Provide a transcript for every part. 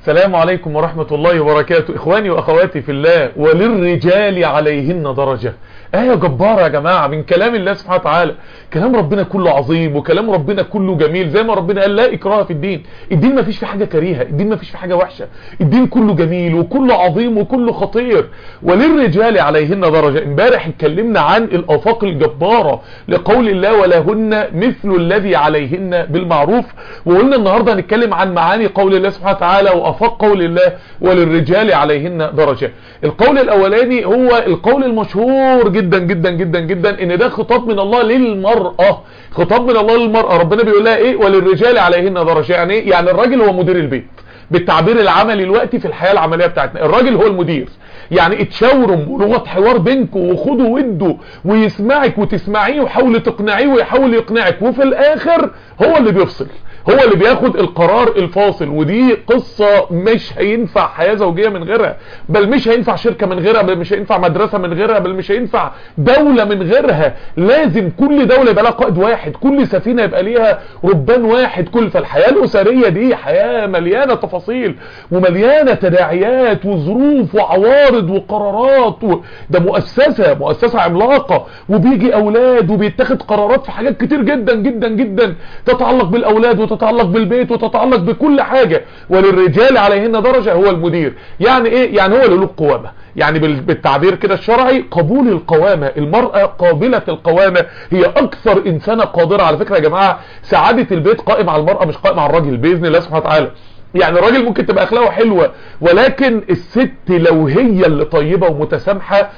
السلام عليكم ورحمة الله وبركاته إخواني وأخواتي في الله وللرجال عليهن درجة آية جبارة يا جماعة من كلام الله سبحانه وتعالى كلام ربنا كله عظيم وكلام ربنا كله جميل زي ما ربنا قال لا إكراه في الدين الدين ما فيش في حاجة كريهة الدين ما فيش في حاجة وحشة الدين كله جميل وكله عظيم وكله خطير وللرجال عليهن درجة امبارح اتكلمنا عن الآفاق الجبارة لقول الله ولهن مثل الذي عليهن بالمعروف وقلنا النهاردة هنتكلم عن معاني قول الله سبحانه وتعالى وآفاق قول الله وللرجال عليهن درجة القول الأولاني هو القول المشهور جدا جدا جدا جدا ان ده خطاب من الله للمرأة خطاب من الله للمرأة ربنا بيقول لها ايه وللرجال عليهن درجة يعني ايه يعني الراجل هو مدير البيت بالتعبير العملي الوقتي في الحياة العملية بتاعتنا الراجل هو المدير يعني اتشاوروا ولغة حوار بينكم وخدوا ودوا ويسمعك وتسمعيه وحاول تقنعيه ويحاول يقنعك وفي الاخر هو اللي بيفصل هو اللي بياخد القرار الفاصل ودي قصة مش هينفع حياة زوجية من غيرها بل مش هينفع شركة من غيرها بل مش هينفع مدرسة من غيرها بل مش هينفع دولة من غيرها لازم كل دولة يبقى لها قائد واحد كل سفينة يبقى ليها ربان واحد كل فالحياة الأسرية دي حياة مليانة تفاصيل ومليانة تداعيات وظروف وعوارض وقرارات و... ده مؤسسة مؤسسة عملاقة وبيجي أولاد وبيتخذ قرارات في حاجات كتير جدا جدا جدا تتعلق بالأولاد وتتعلق بالبيت وتتعلق بكل حاجة وللرجال عليهن درجة هو المدير يعني ايه يعني هو اللي له القوامة يعني بالتعبير كده الشرعي قبول القوامة المرأة قابلة القوامة هي اكثر انسانة قادرة على فكرة يا جماعة سعادة البيت قائم على المرأة مش قائم على الراجل بإذن الله سبحانه وتعالى يعني الراجل ممكن تبقى اخلاقه حلوة ولكن الست لو هي اللي طيبة ومتسامحة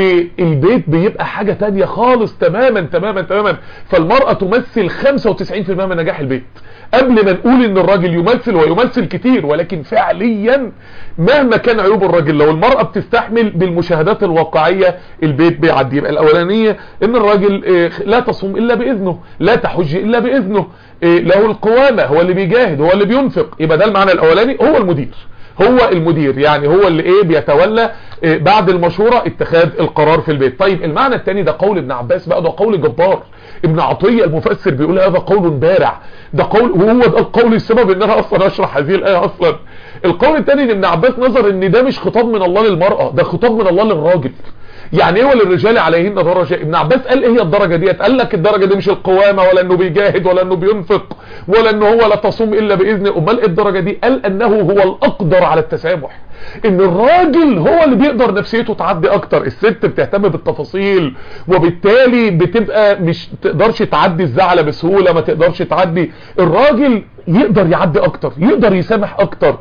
والبيت بيبقى حاجة تانية خالص تماما تماما تماما فالمرأة تمثل 95% من نجاح البيت قبل ما نقول ان الراجل يمثل ويمثل كتير ولكن فعليا مهما كان عيوب الراجل لو المرأة بتستحمل بالمشاهدات الواقعية البيت بيعدي يبقى الاولانية ان الراجل لا تصوم الا باذنه لا تحج الا باذنه له القوامة هو اللي بيجاهد هو اللي بينفق يبقى ده المعنى الاولاني هو المدير هو المدير يعني هو اللي ايه بيتولى إيه بعد المشورة اتخاذ القرار في البيت طيب المعنى الثاني ده قول ابن عباس بقى ده قول جبار ابن عطية المفسر بيقول هذا قول بارع ده قول وهو ده القول السبب ان انا اصلا اشرح هذه الايه اصلا القول الثاني ان ابن عباس نظر ان ده مش خطاب من الله للمرأة ده خطاب من الله للراجل يعني ايه وللرجال عليهن درجة ابن عباس قال ايه هي الدرجة ديت قال لك الدرجة دي مش القوامة ولا انه بيجاهد ولا انه بينفق ولا انه هو لا تصوم الا باذنه امال ايه الدرجة دي قال انه هو الاقدر على التسامح ان الراجل هو اللي بيقدر نفسيته تعدي اكتر الست بتهتم بالتفاصيل وبالتالي بتبقى مش تقدرش تعدي الزعلة بسهولة ما تقدرش تعدي الراجل يقدر يعدي اكتر يقدر يسامح اكتر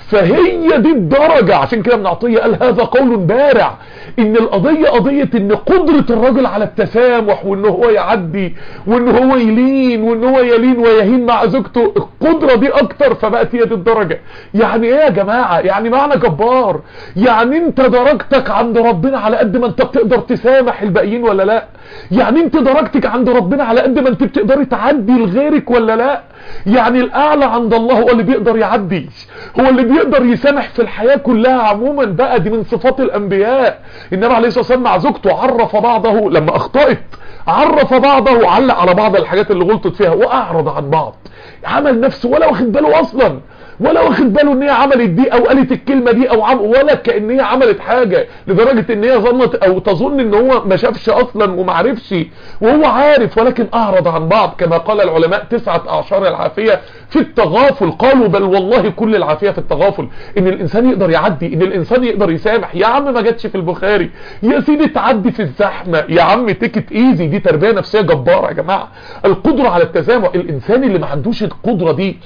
فهي دي الدرجة عشان كده ابن عطية قال هذا قول بارع ان القضية قضية ان قدرة الراجل على التسامح وان هو يعدي وان هو يلين وان هو يلين ويهين مع زوجته القدرة دي اكتر فبقت هي دي الدرجة يعني ايه يا جماعة يعني معنى جبار يعني انت درجتك عند ربنا على قد ما انت بتقدر تسامح الباقيين ولا لا يعني انت درجتك عند ربنا على قد ما انت بتقدري تعدي لغيرك ولا لا يعني الاعلى عند الله هو اللي بيقدر يعدي هو اللي بيقدر يسامح في الحياة كلها عموما بقى دي من صفات الانبياء النبي عليه الصلاة والسلام مع زوجته عرف بعضه لما اخطأت عرف بعضه وعلق على بعض الحاجات اللي غلطت فيها واعرض عن بعض عمل نفسه ولا واخد باله اصلا ولا واخد باله ان هي عملت دي او قالت الكلمة دي او عم ولا كأن هي عملت حاجة لدرجة ان هي ظنت او تظن ان هو ما شافش اصلا وما عرفش وهو عارف ولكن اعرض عن بعض كما قال العلماء تسعة اعشار العافية في التغافل قالوا بل والله كل العافية في التغافل ان الانسان يقدر يعدي ان الانسان يقدر يسامح يا عم ما جاتش في البخاري يا سيدي تعدي في الزحمة يا عم تيكت ايزي دي تربية نفسية جبارة يا جماعة القدرة على التسامح الانسان اللي ما عندوش القدرة دي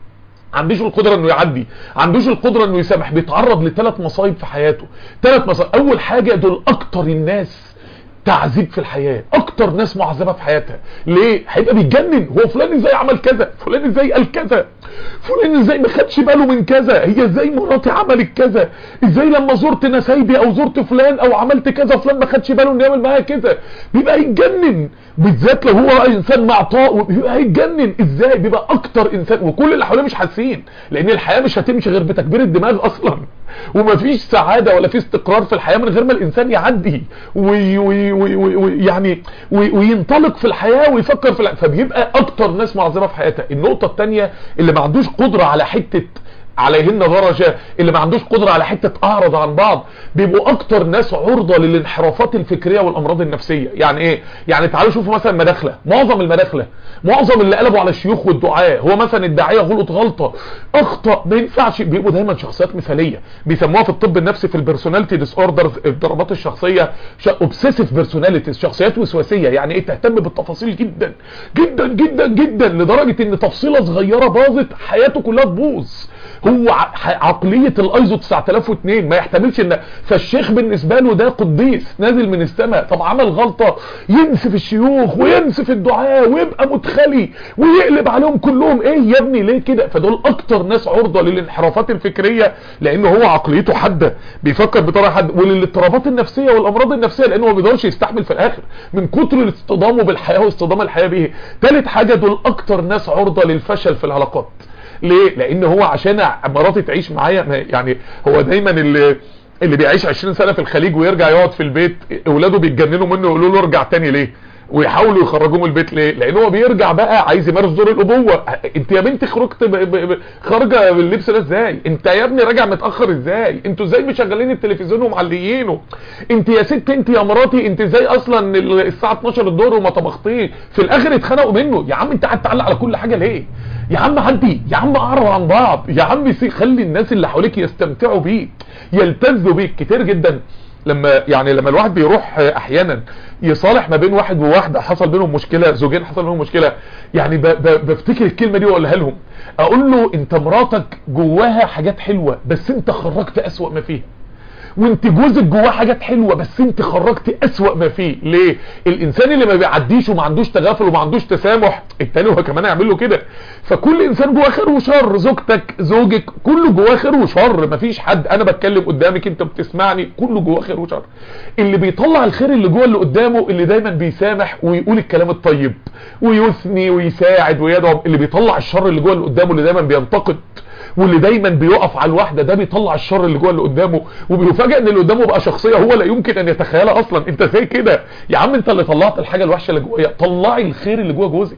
عندوش القدرة انه يعدي عندوش القدرة انه يسامح بيتعرض لثلاث مصايب في حياته ثلاث مصايب اول حاجة دول اكتر الناس تعذيب في الحياة اكتر ناس معذبة في حياتها ليه هيبقى بيتجنن هو فلان ازاي عمل كذا فلان ازاي قال كذا فلان ازاي ما خدش باله من كذا هي ازاي مراتي عملت كذا ازاي لما زرت نسايبي او زرت فلان او عملت كذا فلان ما خدش باله انه يعمل معايا كذا بيبقى يتجنن بالذات لو هو انسان معطاء بيبقى هيتجنن ازاي بيبقى اكتر انسان وكل اللي حواليه مش حاسين لان الحياة مش هتمشي غير بتكبير الدماغ اصلا ومفيش سعادة ولا في استقرار في الحياة من غير ما الانسان يعدي وي وي وي وي وي يعني وي وينطلق في الحياة ويفكر في الحياة فبيبقى اكتر ناس معذبة في حياتها النقطة التانية اللي ما عندوش قدرة على حتة عليهن درجة اللي ما عندوش قدرة على حتة اعرض عن بعض بيبقوا اكتر ناس عرضة للانحرافات الفكرية والامراض النفسية يعني ايه يعني تعالوا شوفوا مثلا مداخلة معظم المداخلة معظم اللي قلبوا على الشيوخ والدعاء هو مثلا الداعية غلط غلطة اخطأ ما ينفعش بيبقوا دايما شخصيات مثالية بيسموها في الطب النفسي في البرسوناليتي ديس اوردرز اضطرابات الشخصية اوبسيسيف بيرسوناليتي شخصيات وسواسية يعني ايه تهتم بالتفاصيل جدا جدا جدا جدا لدرجة ان تفصيلة صغيرة باظت حياته كلها تبوظ هو عقلية الايزو 9002 ما يحتملش ان فالشيخ بالنسبة له ده قديس نازل من السماء طب عمل غلطة ينسف الشيوخ وينسف الدعاء ويبقى مدخلي ويقلب عليهم كلهم ايه يا ابني ليه كده فدول اكتر ناس عرضة للانحرافات الفكرية لان هو عقليته حادة بيفكر بطريقة حادة وللاضطرابات النفسية والامراض النفسية لانه ما بيقدرش يستحمل في الاخر من كتر اصطدامه بالحياة واصطدام الحياة به ثالث حاجة دول اكتر ناس عرضة للفشل في العلاقات ليه لان هو عشان مراتي تعيش معايا يعني هو دايما اللي اللي بيعيش 20 سنة في الخليج ويرجع يقعد في البيت اولاده بيتجننوا منه يقولوا له ارجع تاني ليه ويحاولوا يخرجوه من البيت ليه لان هو بيرجع بقى عايز يمارس دور الابوه انت يا بنتي خرجت خارجه باللبس ده ازاي انت يا ابني راجع متاخر ازاي انتوا ازاي مشغلين التلفزيون ومعليينه انت يا ست انت يا مراتي انت ازاي اصلا الساعه 12 الظهر وما طبختيه في الاخر اتخانقوا منه يا عم انت قاعد تعلق على كل حاجه ليه يا عم عدي يا عم اعرض عن بعض يا عم خلي الناس اللي حواليك يستمتعوا بيك يلتزوا بيك كتير جدا لما يعني لما الواحد بيروح احيانا يصالح ما بين واحد وواحده حصل بينهم مشكله زوجين حصل بينهم مشكله يعني ب ب بفتكر الكلمه دي واقولها لهم اقول له انت مراتك جواها حاجات حلوه بس انت خرجت اسوأ ما فيها وانت جوزك جواه حاجات حلوة بس انت خرجت اسوأ ما فيه ليه الانسان اللي ما بيعديش وما عندوش تغافل وما عندوش تسامح التاني هو كمان يعمل له كده فكل انسان جواه خير وشر زوجتك زوجك كله جواه خير وشر مفيش حد انا بتكلم قدامك انت بتسمعني كله جواه خير وشر اللي بيطلع الخير اللي جوه اللي قدامه اللي دايما بيسامح ويقول الكلام الطيب ويثني ويساعد ويدعم اللي بيطلع الشر اللي جوه اللي قدامه اللي دايما بينتقد واللي دايما بيقف على الواحده ده بيطلع الشر اللي جوه اللي قدامه وبيفاجئ ان اللي قدامه بقى شخصيه هو لا يمكن ان يتخيلها اصلا انت زي كده يا عم انت اللي طلعت الحاجه الوحشه اللي جوايا طلعي الخير اللي جوه جوزك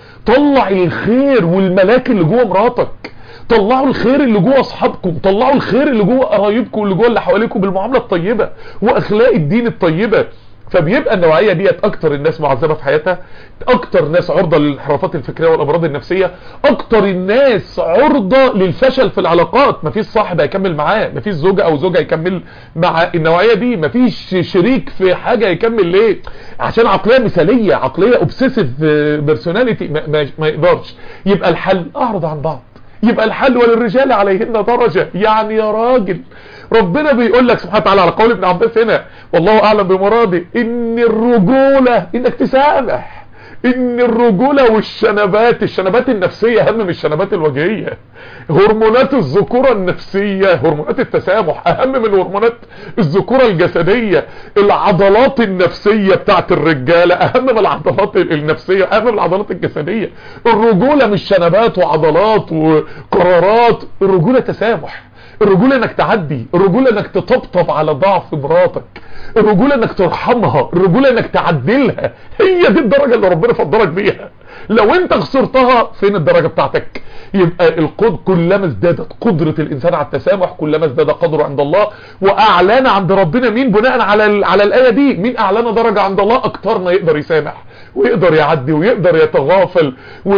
طلعي الخير والملاك اللي جوه مراتك طلعوا الخير اللي جوه اصحابكم طلعوا الخير اللي جوه قرايبكم اللي جوه اللي حواليكم بالمعامله الطيبه واخلاق الدين الطيبه فبيبقى النوعية ديت اكتر الناس معذبة في حياتها اكتر ناس عرضة للانحرافات الفكرية والامراض النفسية اكتر الناس عرضة للفشل في العلاقات مفيش صاحب هيكمل معاه مفيش زوجة او زوجة هيكمل مع النوعية دي مفيش شريك في حاجة يكمل ليه عشان عقلية مثالية عقلية اوبسيسيف بيرسوناليتي ما, ما, ما يقدرش يبقى الحل اعرض عن بعض يبقى الحل وللرجال عليهن درجة يعني يا راجل ربنا بيقول لك سبحانه وتعالى على قول ابن عباس هنا والله اعلم بمراده ان الرجولة انك تسامح ان الرجولة والشنبات الشنبات النفسية اهم من الشنبات الوجهية هرمونات الذكورة النفسية هرمونات التسامح اهم من هرمونات الذكورة الجسدية العضلات النفسية بتاعت الرجالة اهم من العضلات النفسية اهم من العضلات الجسدية الرجولة مش شنبات وعضلات وقرارات الرجولة تسامح الرجولة انك تعدي الرجولة انك تطبطب على ضعف مراتك الرجولة انك ترحمها الرجولة انك تعدلها هي دي الدرجة اللي ربنا فضلك بيها لو انت خسرتها فين الدرجة بتاعتك يبقى القد كلما ازدادت قدرة الانسان على التسامح كلما ازداد قدره عند الله واعلان عند ربنا مين بناء على على الايه دي مين اعلان درجة عند الله اكتر ما يقدر يسامح ويقدر يعدي ويقدر يتغافل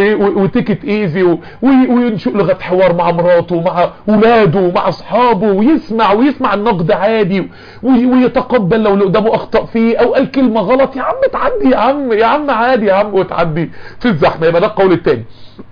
وتيكت ايزي وينشئ لغة حوار مع مراته ومع اولاده ومع اصحابه ويسمع ويسمع النقد عادي ويتقبل لو اللي قدامه اخطأ فيه او قال كلمة غلط يا عم تعدي يا عم يا عم عادي يا عم وتعدي في الزحمة يبقى ده القول التاني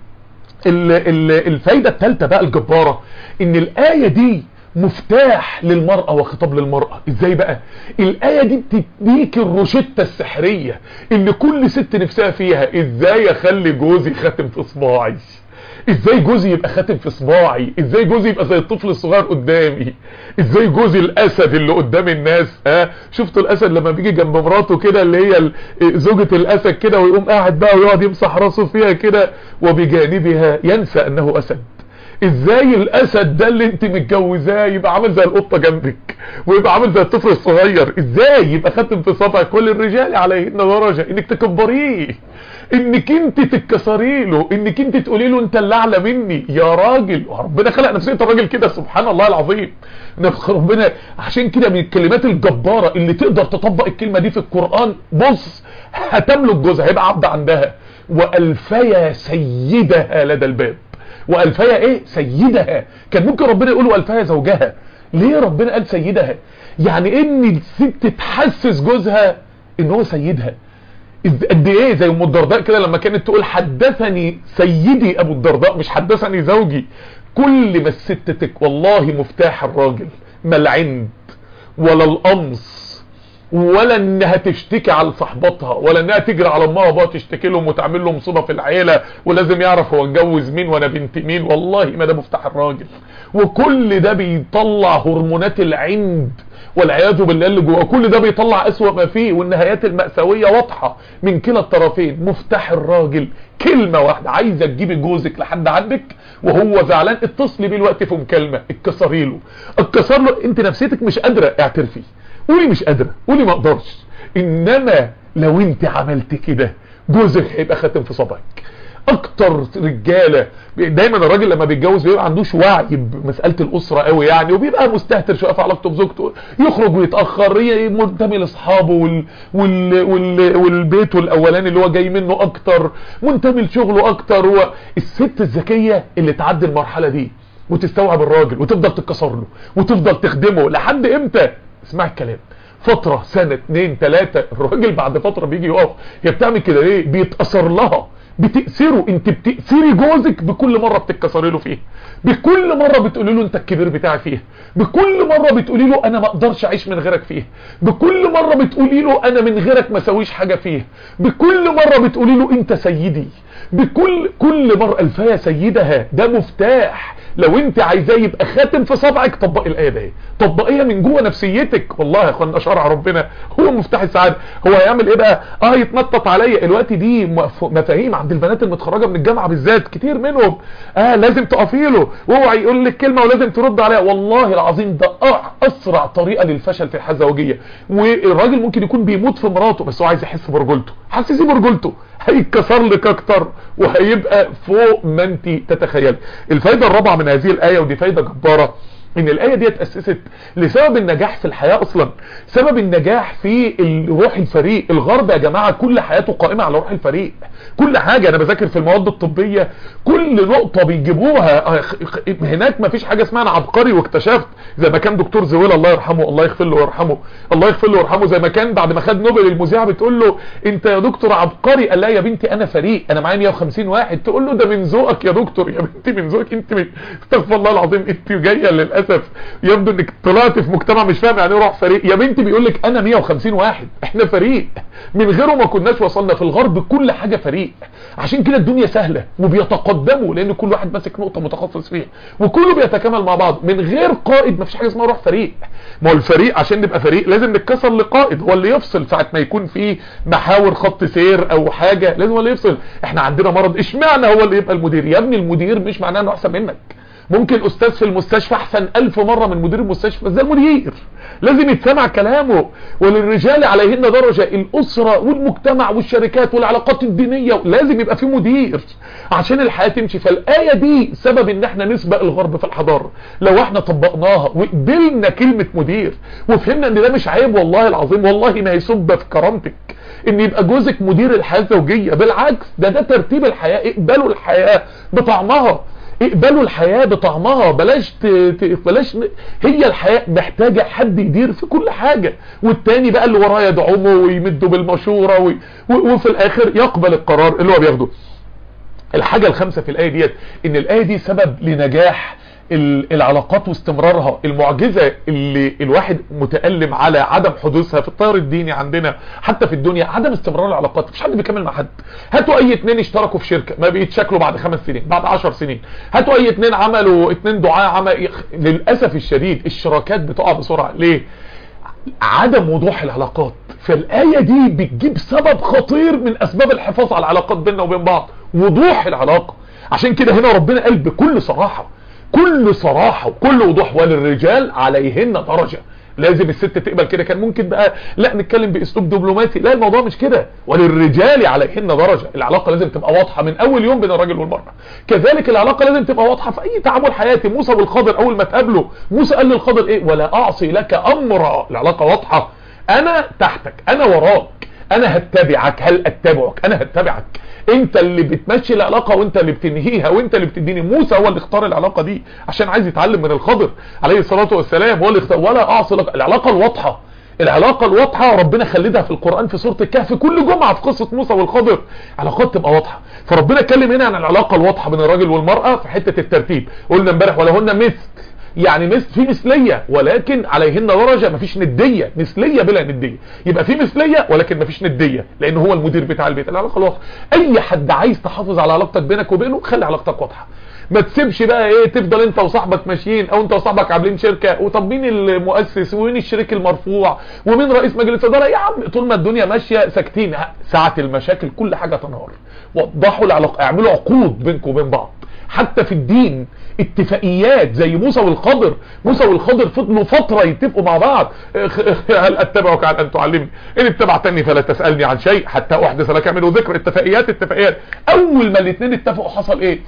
الفايدة الثالثة بقى الجبارة ان الآية دي مفتاح للمرأة وخطاب للمرأة ازاي بقى الآية دي بتديك الروشتة السحرية اللي كل ست نفسها فيها ازاي اخلي جوزي خاتم في صباعي ازاي جوزي يبقى خاتم في صباعي ازاي جوزي يبقى زي الطفل الصغير قدامي ازاي جوزي الاسد اللي قدام الناس ها آه شفتوا الاسد لما بيجي جنب مراته كده اللي هي زوجة الاسد كده ويقوم قاعد بقى ويقعد يمسح راسه فيها كده وبجانبها ينسى انه اسد ازاي الاسد ده اللي انت متجوزاه يبقى عامل زي القطه جنبك ويبقى عامل زي الطفل الصغير ازاي يبقى خاتم في صبعك كل الرجال عليهن درجه انك تكبريه انك انت تتكسري له انك انت تقولي له انت اللي اعلى مني يا راجل ربنا خلق نفسيه الراجل كده سبحان الله العظيم ربنا عشان كده من الكلمات الجباره اللي تقدر تطبق الكلمه دي في القران بص هتملك جوزها هيبقى عبد عندها والفيا سيدها لدى الباب والفيا ايه سيدها كان ممكن ربنا يقول والفيا زوجها ليه ربنا قال سيدها يعني ان الست تحسس جوزها ان هو سيدها قد ايه زي ام الدرداء كده لما كانت تقول حدثني سيدي ابو الدرداء مش حدثني زوجي كل ما الست تك والله مفتاح الراجل ما العند ولا القمص ولا انها تشتكي على صاحبتها ولا انها تجري على امها وابوها تشتكي لهم وتعمل له مصيبه في العيله ولازم يعرف هو اتجوز مين وانا بنت مين والله ما ده مفتاح الراجل وكل ده بيطلع هرمونات العند والعياذ بالله اللي جوه كل ده بيطلع اسوأ ما فيه والنهايات المأساوية واضحة من كلا الطرفين مفتاح الراجل كلمة واحدة عايزة تجيبي جوزك لحد عندك وهو زعلان اتصلي بيه الوقت في مكالمة اتكسري له اتكسر له انت نفسيتك مش قادرة اعترفي قولي مش قادرة قولي ما اقدرش انما لو انت عملت كده جوزك هيبقى خاتم في صبعك اكتر رجاله دايما الراجل لما بيتجوز بيبقى عندوش وعي بمساله الاسره قوي يعني وبيبقى مستهتر شويه في علاقته بزوجته يخرج ويتاخر منتمي لاصحابه وال... وال... وال... والبيت الاولاني اللي هو جاي منه اكتر منتمي لشغله اكتر هو الست الذكيه اللي تعدي المرحله دي وتستوعب الراجل وتفضل تتكسر له وتفضل تخدمه لحد امتى اسمع الكلام فترة سنة اتنين تلاتة الراجل بعد فترة بيجي يقف هي بتعمل كده ليه بيتأثر لها بتأثره انت بتأثري جوزك بكل مرة بتتكسري له فيها بكل مرة بتقولي له انت الكبير بتاعي فيها بكل مرة بتقولي له انا ما اقدرش اعيش من غيرك فيها بكل مرة بتقولي له انا من غيرك ما سويش حاجة فيها بكل مرة بتقولي له انت سيدي بكل كل مرة الفيا سيدها ده مفتاح لو انت عايزاه يبقى خاتم في صبعك طبقي الايه دي طبقيها من جوه نفسيتك والله يا اخوانا شرع ربنا هو مفتاح السعاده هو هيعمل ايه بقى اه يتنطط عليا الوقت دي مفاهيم عند البنات المتخرجه من الجامعه بالذات كتير منهم اه لازم تقفي له واوعي يقول لك كلمه ولازم ترد عليها والله العظيم ده اسرع طريقه للفشل في الحياه الزوجيه والراجل ممكن يكون بيموت في مراته بس هو عايز يحس برجولته حسسيه برجولته هيتكسر لك اكتر وهيبقى فوق ما انت تتخيل الفايده الرابعه من هذه الايه ودي فايده جباره ان الايه دي اتاسست لسبب النجاح في الحياه اصلا سبب النجاح في روح الفريق الغرب يا جماعه كل حياته قائمه على روح الفريق كل حاجه انا بذاكر في المواد الطبيه كل نقطه بيجيبوها هناك ما فيش حاجه اسمها انا عبقري واكتشفت زي ما كان دكتور زويل الله يرحمه الله يغفر له ويرحمه الله يغفر له ويرحمه زي ما كان بعد ما خد نوبل المذيعه بتقول له انت يا دكتور عبقري قال لا يا بنتي انا فريق انا معايا 150 واحد تقول له ده من ذوقك يا دكتور يا بنتي من ذوقك انت من... استغفر الله العظيم انت جايه للاسف يبدو انك طلعت في مجتمع مش فاهم يعني ايه روح فريق يا بنتي بيقول لك انا 150 واحد احنا فريق من غيره ما كناش وصلنا في الغرب كل حاجه فريق عشان كده الدنيا سهله وبيتقدموا لان كل واحد ماسك نقطه متخصص فيها وكله بيتكامل مع بعض من غير قائد ما فيش حاجه اسمها روح فريق ما هو الفريق عشان نبقى فريق لازم نتكسر لقائد هو اللي يفصل ساعه ما يكون في محاور خط سير او حاجه لازم هو اللي يفصل احنا عندنا مرض اشمعنى هو اللي يبقى المدير يا ابني المدير مش معناه انه احسن منك ممكن استاذ في المستشفى احسن الف مرة من مدير المستشفى بس ده المدير لازم يتسمع كلامه وللرجال عليهن درجة الاسرة والمجتمع والشركات والعلاقات الدينية لازم يبقى في مدير عشان الحياة تمشي فالآية دي سبب ان احنا نسبق الغرب في الحضارة لو احنا طبقناها وقبلنا كلمة مدير وفهمنا ان ده مش عيب والله العظيم والله ما يسب في كرامتك ان يبقى جوزك مدير الحياة الزوجية بالعكس ده ده ترتيب الحياة اقبلوا الحياة بطعمها اقبلوا الحياة بطعمها بلاش ت... ت... بلاش ن... هي الحياة محتاجة حد يدير في كل حاجة والتاني بقى اللي وراه يدعمه ويمده بالمشورة و... و... وفي الاخر يقبل القرار اللي هو بياخده الحاجة الخامسة في الآية ديت ان الآية دي سبب لنجاح العلاقات واستمرارها المعجزة اللي الواحد متألم على عدم حدوثها في الطير الديني عندنا حتى في الدنيا عدم استمرار العلاقات مفيش حد بيكمل مع حد هاتوا اي اتنين اشتركوا في شركة ما بيتشكلوا بعد خمس سنين بعد عشر سنين هاتوا اي اتنين عملوا اتنين دعاء عمل للأسف الشديد الشراكات بتقع بسرعة ليه عدم وضوح العلاقات فالآية دي بتجيب سبب خطير من أسباب الحفاظ على العلاقات بيننا وبين بعض وضوح العلاقة عشان كده هنا ربنا قال بكل صراحة كل صراحة وكل وضوح وللرجال عليهن درجة لازم الست تقبل كده كان ممكن بقى لا نتكلم باسلوب دبلوماسي لا الموضوع مش كده وللرجال عليهن درجة العلاقة لازم تبقى واضحة من اول يوم بين الراجل والمرأة كذلك العلاقة لازم تبقى واضحة في اي تعامل حياتي موسى والخضر اول ما تقابله موسى قال للخضر ايه ولا اعصي لك امرا العلاقة واضحة انا تحتك انا وراك انا هتبعك هل اتبعك انا هتبعك انت اللي بتمشي العلاقة وانت اللي بتنهيها وانت اللي بتديني موسى هو اللي اختار العلاقة دي عشان عايز يتعلم من الخضر عليه الصلاة والسلام هو اللي اختار ولا اعصي لك العلاقة الواضحة العلاقة الواضحة ربنا خلدها في القرآن في سورة الكهف كل جمعة في قصة موسى والخضر علاقات تبقى واضحة فربنا اتكلم هنا عن العلاقة الواضحة بين الراجل والمرأة في حتة الترتيب قلنا امبارح ولهن مثل يعني مثل في مثلية ولكن عليهن درجة مفيش ندية مثلية بلا ندية يبقى في مثلية ولكن مفيش ندية لان هو المدير بتاع البيت العلاقة الواضحة اي حد عايز تحافظ على علاقتك بينك وبينه خلي علاقتك واضحة ما تسيبش بقى ايه تفضل انت وصاحبك ماشيين او انت وصاحبك عاملين شركة وطب مين المؤسس ومين الشريك المرفوع ومين رئيس مجلس اداره يا عم طول ما الدنيا ماشية ساكتين ساعة المشاكل كل حاجة تنهار وضحوا العلاقة اعملوا عقود بينكم وبين بعض حتى في الدين اتفاقيات زي موسى والخضر موسى والخضر فضلوا فترة يتفقوا مع بعض هل اتبعك عن ان تعلمني ان اتبعتني فلا تسألني عن شيء حتى احدث لك منه ذكر اتفاقيات اتفاقيات اول ما الاثنين اتفقوا حصل ايه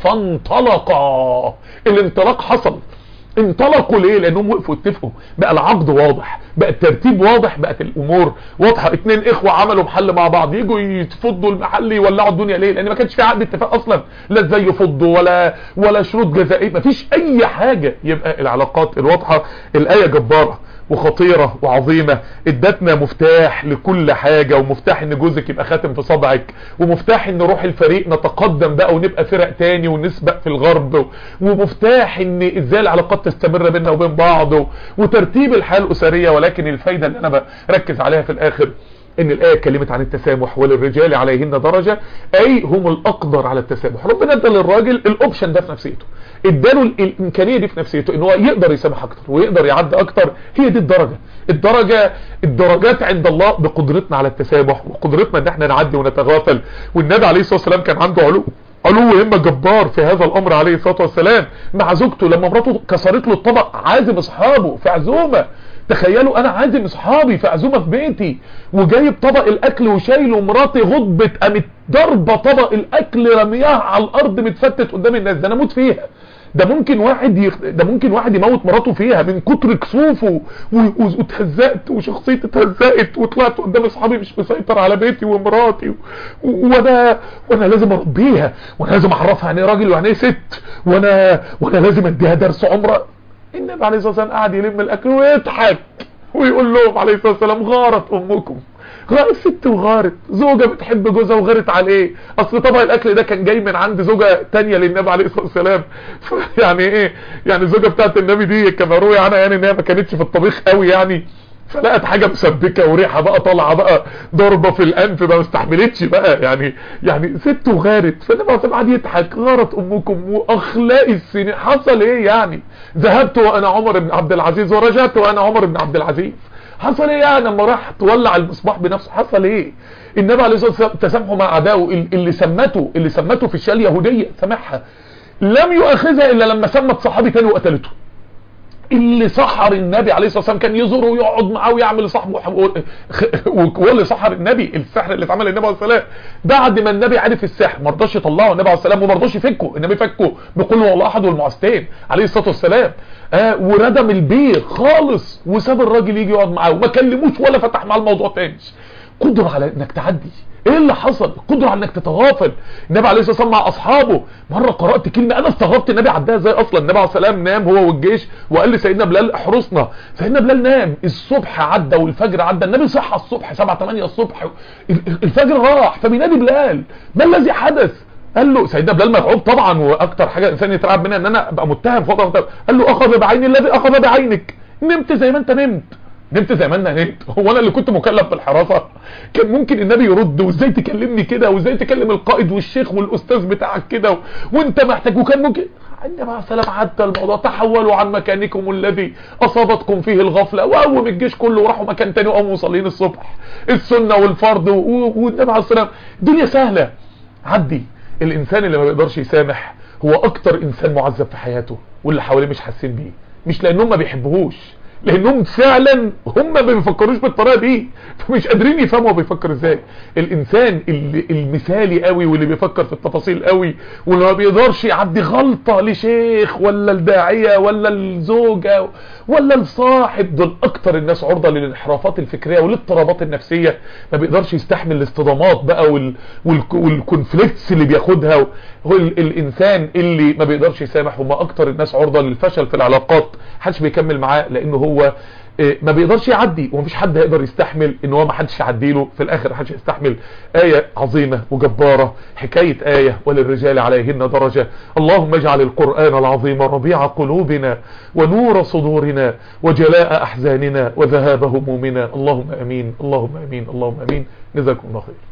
فانطلقا الانطلاق حصل انطلقوا ليه لانهم وقفوا اتفقوا بقى العقد واضح بقى الترتيب واضح بقت الامور واضحه اتنين اخوه عملوا محل مع بعض يجوا يفضوا المحل يولعوا الدنيا ليه لان ما كانش في عقد اتفاق اصلا لا ازاي يفضوا ولا ولا شروط جزائيه ما فيش اي حاجه يبقى العلاقات الواضحه الايه جباره وخطيرة وعظيمة ادتنا مفتاح لكل حاجة ومفتاح ان جوزك يبقى خاتم في صبعك ومفتاح ان روح الفريق نتقدم بقى ونبقى فرق تاني ونسبق في الغرب ومفتاح ان ازاي العلاقات تستمر بيننا وبين بعض وترتيب الحياة الاسرية ولكن الفايدة اللي انا بركز عليها في الاخر ان الآية اتكلمت عن التسامح وللرجال عليهن درجة اي هم الاقدر على التسامح ربنا ادى للراجل الاوبشن ده في نفسيته اداله الامكانية دي في نفسيته ان هو يقدر يسامح اكتر ويقدر يعدي اكتر هي دي الدرجة الدرجة الدرجات عند الله بقدرتنا على التسامح وقدرتنا ان احنا نعدي ونتغافل والنبي عليه الصلاة والسلام كان عنده علو علو همة جبار في هذا الامر عليه الصلاة والسلام مع زوجته لما مراته كسرت له الطبق عازم اصحابه في عزومة تخيلوا انا عازم اصحابي في عزومه في بيتي وجايب طبق الاكل وشايله مراتي غضبت قامت ضربه طبق الاكل رمياها على الارض متفتت قدام الناس ده انا اموت فيها ده ممكن واحد يخ... ده ممكن واحد يموت مراته فيها من كتر كسوفه واتهزقت وشخصيتي اتهزقت وطلعت قدام اصحابي مش مسيطر على بيتي ومراتي و... وانا وانا لازم اربيها وانا لازم اعرفها يعني ايه راجل ويعني ايه ست وانا وانا لازم اديها درس عمره النبي عليه الصلاه والسلام قاعد يلم الاكل ويضحك ويقول لهم عليه الصلاه والسلام غارت امكم غارت ست وغارت زوجة بتحب جوزها وغارت عليه اصل طبق الاكل ده كان جاي من عند زوجة تانية للنبي عليه الصلاة والسلام يعني ايه يعني الزوجة بتاعت النبي دي كما روي عنها يعني ان هي ما كانتش في الطبيخ قوي يعني فلقت حاجة مسبكة وريحة بقى طالعة بقى ضربة في الانف ما استحملتش بقى يعني يعني ست وغارت فالنبي عليه الصلاة قعد يضحك غارت امكم واخلاق السنين حصل ايه يعني ذهبت وانا عمر بن عبد العزيز ورجعت وانا عمر بن عبد العزيز حصل ايه يعني لما راح تولع المصباح بنفسه حصل ايه النبي عليه الصلاه والسلام تسامحه مع اعدائه اللي سمته اللي سمته في الشيء اليهوديه سامحها لم يؤاخذها الا لما سمت صحابي تاني وقتلته اللي سحر النبي عليه الصلاه والسلام كان يزوره ويقعد معاه ويعمل صاحبه هو اللي سحر النبي السحر اللي اتعمل للنبي عليه الصلاه والسلام بعد ما النبي عرف السحر ما رضاش يطلعه النبي عليه الصلاه والسلام وما رضاش يفكه النبي فكه بقول هو الله احد والمعستين عليه الصلاه والسلام آه وردم البير خالص وساب الراجل يجي يقعد معاه وما كلموش ولا فتح معاه الموضوع تاني قدره على انك تعدي ايه اللي حصل قدره على انك تتغافل النبي عليه الصلاه والسلام مع اصحابه مره قرات كلمه انا استغربت النبي عداها ازاي اصلا النبي عليه الصلاه والسلام نام هو والجيش وقال لسيدنا بلال احرسنا سيدنا بلال نام الصبح عدى والفجر عدى النبي صحى الصبح 7 8 الصبح الفجر راح فبينادي بلال ما الذي حدث قال له سيدنا بلال مرعوب طبعا واكتر حاجه الانسان يترعب منها ان انا ابقى متهم فوق قال له اخذ بعيني الذي اخذ بعينك نمت زي ما انت نمت نمت زي ما انا نمت هو انا اللي كنت مكلف بالحراسه كان ممكن النبي يرد وازاي تكلمني كده وازاي تكلم القائد والشيخ والاستاذ بتاعك كده و... وانت محتاج وكان ممكن النبي عليه السلام عدى الموضوع تحولوا عن مكانكم الذي اصابتكم فيه الغفله وقوم الجيش كله وراحوا مكان تاني وقاموا مصلين الصبح السنه والفرض و... والنبي عليه السلام الدنيا سهله عدي الانسان اللي ما بيقدرش يسامح هو اكتر انسان معذب في حياته واللي حواليه مش حاسين بيه مش لانهم ما بيحبوهوش لانهم فعلا هم ما بيفكروش بالطريقه دي فمش قادرين يفهموا هو بيفكر ازاي الانسان اللي المثالي قوي واللي بيفكر في التفاصيل قوي واللي ما بيقدرش يعدي غلطه لشيخ ولا الداعيه ولا الزوجه ولا الصاحب دول اكتر الناس عرضه للانحرافات الفكريه والاضطرابات النفسيه ما بيقدرش يستحمل الاصطدامات بقى وال والكونفليكتس اللي بياخدها هو الانسان اللي ما بيقدرش يسامح هم اكتر الناس عرضه للفشل في العلاقات محدش بيكمل معاه لانه هو ما بيقدرش يعدي ومفيش حد هيقدر يستحمل ان هو ما حدش يعدي له في الاخر محدش يستحمل آية عظيمة وجبارة حكاية آية وللرجال عليهن درجة اللهم اجعل القرآن العظيم ربيع قلوبنا ونور صدورنا وجلاء احزاننا وذهاب همومنا اللهم امين اللهم امين اللهم امين جزاكم الله خير